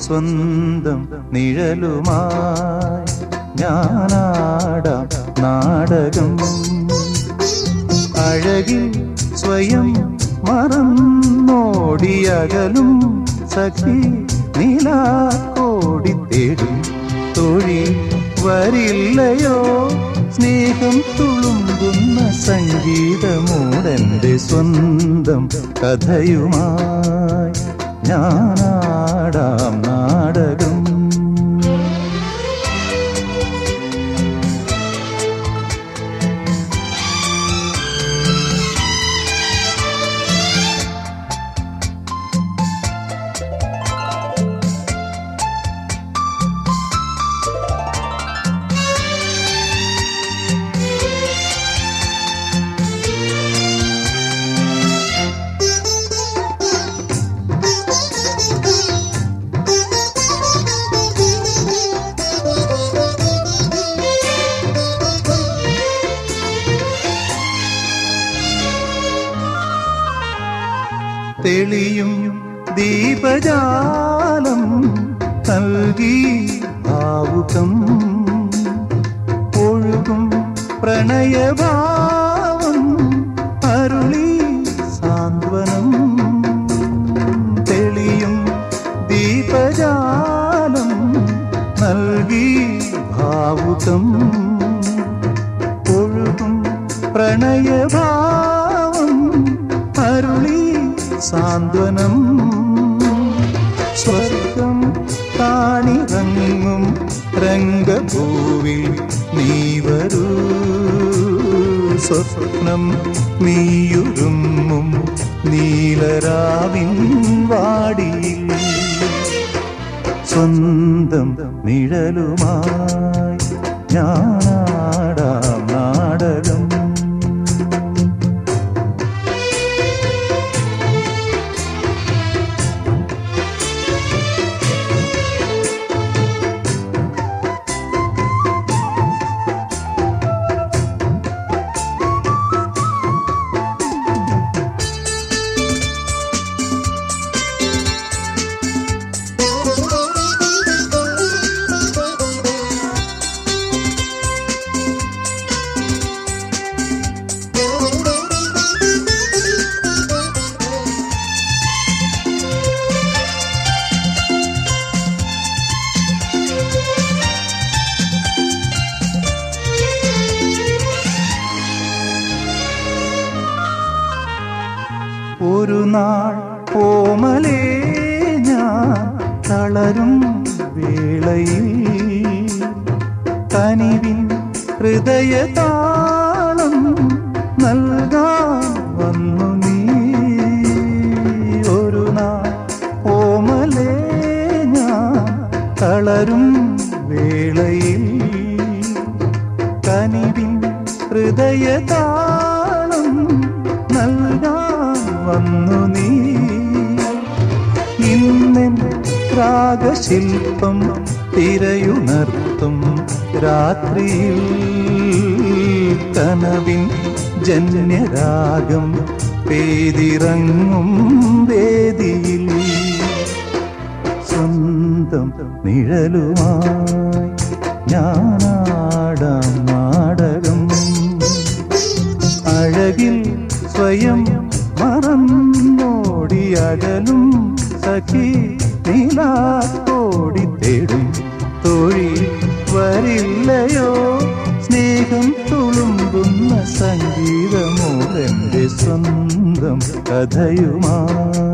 സ്വന്തം നിഴലുമായി ഞാനാടാം നാടകം അഴകിൽ സ്വയം മറന്നോടിയകലും സഖി നീലാക്കോടി തേടും തൊഴി വരില്ലയോ സ്നേഹം തുളുമ്പുന്ന സംഗീതമൂടന്റെ സ്വന്തം കഥയുമായി ഞാനാടാം നാടകം തെളിയും ദീപജാലം നൽകി ഭാവുകം ഒഴുകും പ്രണയഭാവം അരുളി സാന്ത്വനം തെളിയും ദീപജാലം നൽകി ഭാവുകം ഒഴുകും പ്രണയഭാവം അരുളി സാന്ത്വനം സ്വർഗം താണിറങ്ങും രംഗഭൂവിൽ നീ വരൂ സ്വപ്നം നീയുരുമ്മും നീലരാവിൻ വാടിയിൽ സ്വന്തം നിഴലുമായി ഞാനാടാം നാടകം ഒരു നാൾ ഓമലേ ഞാൻ തളരും വേളയിൽ കനിവിൻ ഹൃദയതാളം നൽകാൻ വന്നു നീ ഒരു നാൾ ഓമലേ ഞാൻ തളരും വേളയിൽ കനിവിൻ ഹൃദയതാളം നൽകാൻ വന്നു നീ ഇന്നെൻ രാഗശില്പം തിരയുണർത്തും രാത്രിയിൽ കനവിൻ ജന്യരാഗം പേതിറങ്ങും വേദിയിൽ സ്വന്തം നിഴലുമായി ഞാനാടാം നാടകം അഴകിൽ സ്വയം മറന്നോടിയകലും സഖി നീലാക്കോടി തേടും തൊഴി വരില്ലയോ സ്നേഹം തുളുമ്പുന്ന സംഗീതമോ എൻ്റെ സ്വന്തം കഥയുമായി